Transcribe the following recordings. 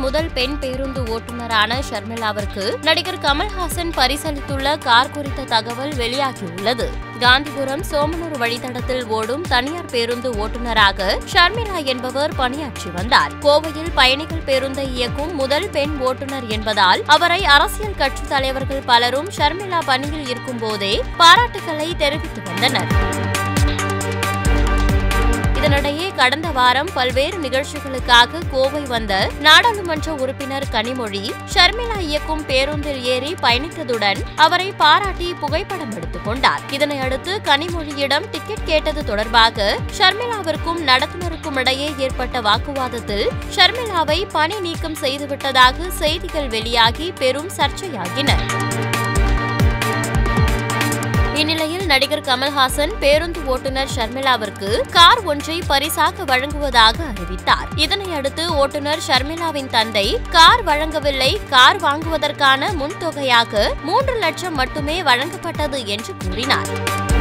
முதல் பெண் பேருந்து ஓட்டுநரான ஷர்மிளாவிற்கு நடிகர் கமல்ஹாசன் பரிசளித்துள்ள கார் குறித்த தகவல் வெளியாகியுள்ளது காந்திபுரம் சோமனூர் வழித்தடத்தில் ஓடும் தனியார் பேருந்து ஓட்டுநராக ஷர்மிளா என்பவர் பணியாற்றி வந்தார் கோவையில் பயணிகள் பேருந்தை இயக்கும் முதல் பெண் ஓட்டுநர் என்பதால் அவரை அரசியல் கட்சித் தலைவர்கள் பலரும் ஷர்மிளா பணியில் இருக்கும்போதே பாராட்டுகளை தெரிவித்து வந்தனர் இதனிடையே கடந்த வாரம் பல்வேறு நிகழ்ச்சிகளுக்காக கோவை வந்த நாடாளுமன்ற உறுப்பினர் கனிமொழி ஷர்மிளா இயக்கும் பேருந்தில் ஏறி பயணித்ததுடன் அவரை பாராட்டி புகைப்படம் எடுத்துக் கொண்டார் இதனையடுத்து கனிமொழியிடம் டிக்கெட் கேட்டது தொடர்பாக ஷர்மிளாவிற்கும் நடத்துனருக்கும் இடையே ஏற்பட்ட வாக்குவாதத்தில் ஷர்மிளாவை பணி நீக்கம் செய்துவிட்டதாக செய்திகள் வெளியாகி பெரும் சர்ச்சையாகின இந்நிலையில் நடிகர் கமல்ஹாசன் பேருந்து ஓட்டுநர் ஷர்மிளாவிற்கு கார் ஒன்றை பரிசாக வழங்குவதாக அறிவித்தார் இதனையடுத்து ஓட்டுநர் ஷர்மிளாவின் தந்தை கார் வழங்கவில்லை கார் வாங்குவதற்கான முன்தொகையாக மூன்று லட்சம் மட்டுமே வழங்கப்பட்டது என்று கூறினார்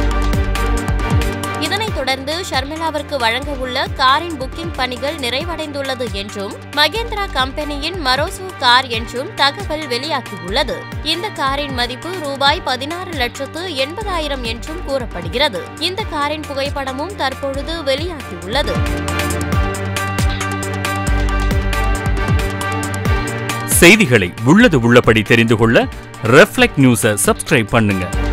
இதனைத் தொடர்ந்து ஷர்மிளாவிற்கு வழங்க உள்ள காரின் புக்கிங் பணிகள் நிறைவடைந்துள்ளது என்றும் மகேந்திரா கம்பெனியின் மரோசோ கார் என்றும் தகவல் வெளியாகியுள்ளது இந்த காரின் மதிப்பு ரூபாய் பதினாறு லட்சத்து எண்பதாயிரம் என்றும் கூறப்படுகிறது இந்த காரின் புகைப்படமும் தற்பொழுது வெளியாகியுள்ளது செய்திகளை உள்ளது உள்ளபடி தெரிந்து கொள்ள ரெஃப்ளெக்ட் நியூஸை சப்ஸ்கிரைப் பண்ணுங்க